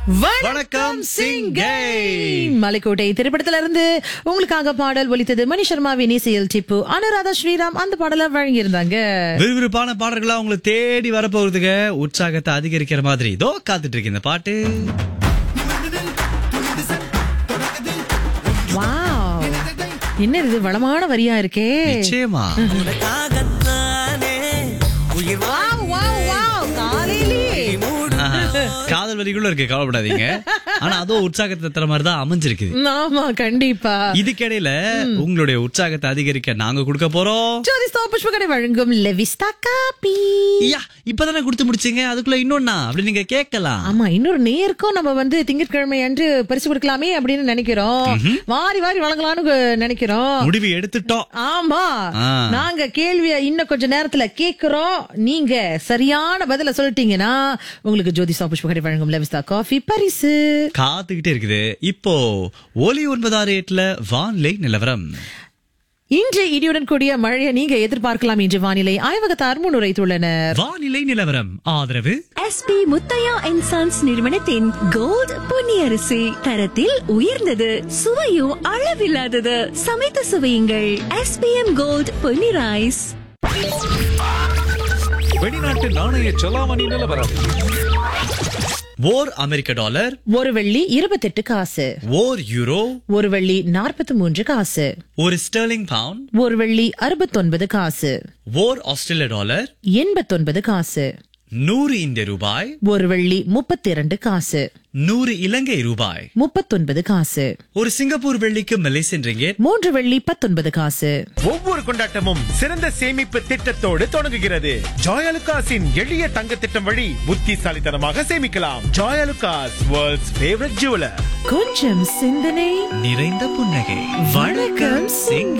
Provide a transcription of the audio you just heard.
வணக்கம் சிங்கை மலைக்கோட்டை திரைப்படத்துல இருந்து உங்களுக்காக பாடல் ஒலித்தது மணி சர்மாவின் இசையில் டிப்பு அனுராதா ஸ்ரீராம் அந்த பாடலை வழங்கியிருந்தாங்க விறுவிறுப்பான பாடல்களா உங்களை தேடி வரப்போறதுக்கு உற்சாகத்தை அதிகரிக்கிற மாதிரி இதோ காத்துட்டு இருக்கு இந்த பாட்டு வாவ் என்ன இது வளமான வரியா இருக்கே நிச்சயமா உனக்காகத்தானே உயிர் வாவ், வாவ், வாவ், காலையிலே. ஆஹா. காதல் வலிக்குள்ள இருக்கு கவலைப்படாதீங்க ஆனா அதோ உற்சாகத்தை தர மாதிரி தான் அமைஞ்சிருக்குது ஆமா கண்டிப்பா இதுக்கிடையில உங்களுடைய உற்சாகத்தை அதிகரிக்க நாங்க கொடுக்க போறோம் ஜோதிஸ்தா புஷ்பகடை வழங்கும் லெவிஸ்தா காபி ஐயா இப்பதானே கொடுத்து முடிச்சீங்க அதுக்குள்ள இன்னொன்னா அப்படி நீங்க கேட்கலாம் ஆமா இன்னொரு நேருக்கும் நம்ம வந்து திங்கட்கிழமை அன்று பரிசு கொடுக்கலாமே அப்படின்னு நினைக்கிறோம் வாரி வாரி வழங்கலாம்னு கு- நினைக்கிறோம் முடிவு எடுத்துட்டோம் ஆமா ஆ. நாங்க கேள்விய இன்னும் கொஞ்ச நேரத்துல கேக்குறோம் நீங்க சரியான பதில சொல்லிட்டீங்கன்னா உங்களுக்கு ஜோதிஷா புஷ்பகரை வழங்கும் லெவிஸ்தா காஃபி பரிசு காத்துக்கிட்டே இருக்குது இப்போ ஒலி ஒன்பதாறு எட்டுல வானிலை நிலவரம் இன்று இடியுடன் கூடிய மழையை நீங்க எதிர்பார்க்கலாம் என்று வானிலை ஆய்வகத்தார் முன்னுரைத்துள்ளனர் வானிலை நிலவரம் ஆதரவு எஸ்பி முத்தையா அண்ட் சன்ஸ் நிறுவனத்தின் கோல்ட் பொன்னியரிசி தரத்தில் உயர்ந்தது சுவையும் அளவில்லாதது சமைத்து சுவையுங்கள் எஸ்பிஎம் கோல்ட் பொன்னி ரைஸ் வெளிநாட்டு நாணய செலாவணி நிலவரம் ஓர் அமெரிக்க டாலர் ஒரு வெள்ளி இருபத்தெட்டு காசு ஓர் யூரோ ஒரு வெள்ளி நாற்பத்தி மூன்று காசு ஒரு ஸ்டெர்லிங் பவுண்ட் ஒரு வெள்ளி அறுபத்தொன்பது காசு ஓர் ஆஸ்திரேலிய டாலர் எண்பத்தொன்பது காசு நூறு இந்திய ரூபாய் ஒரு வெள்ளி முப்பத்தி இரண்டு காசு நூறு இலங்கை ரூபாய் முப்பத்தொன்பது காசு ஒரு சிங்கப்பூர் வெள்ளிக்கு மலேசியன் ரிங்கெட் மூன்று வெள்ளி பத்தொன்பது காசு ஒவ்வொரு கொண்டாட்டமும் சிறந்த சேமிப்பு திட்டத்தோடு தொடங்குகிறது ஜாயலுகாஸின் எளிய தங்க திட்டம் வழி புத்திசாலித்தனமாக சேமிக்கலாம் ஜாயலுகாஸ் வேர்ல்ட்ஸ் ஃபேவரட் ஜுவலர் கொஞ்சம் சிந்தனை நிறைந்த புன்னகை வணக்கம் சிங்க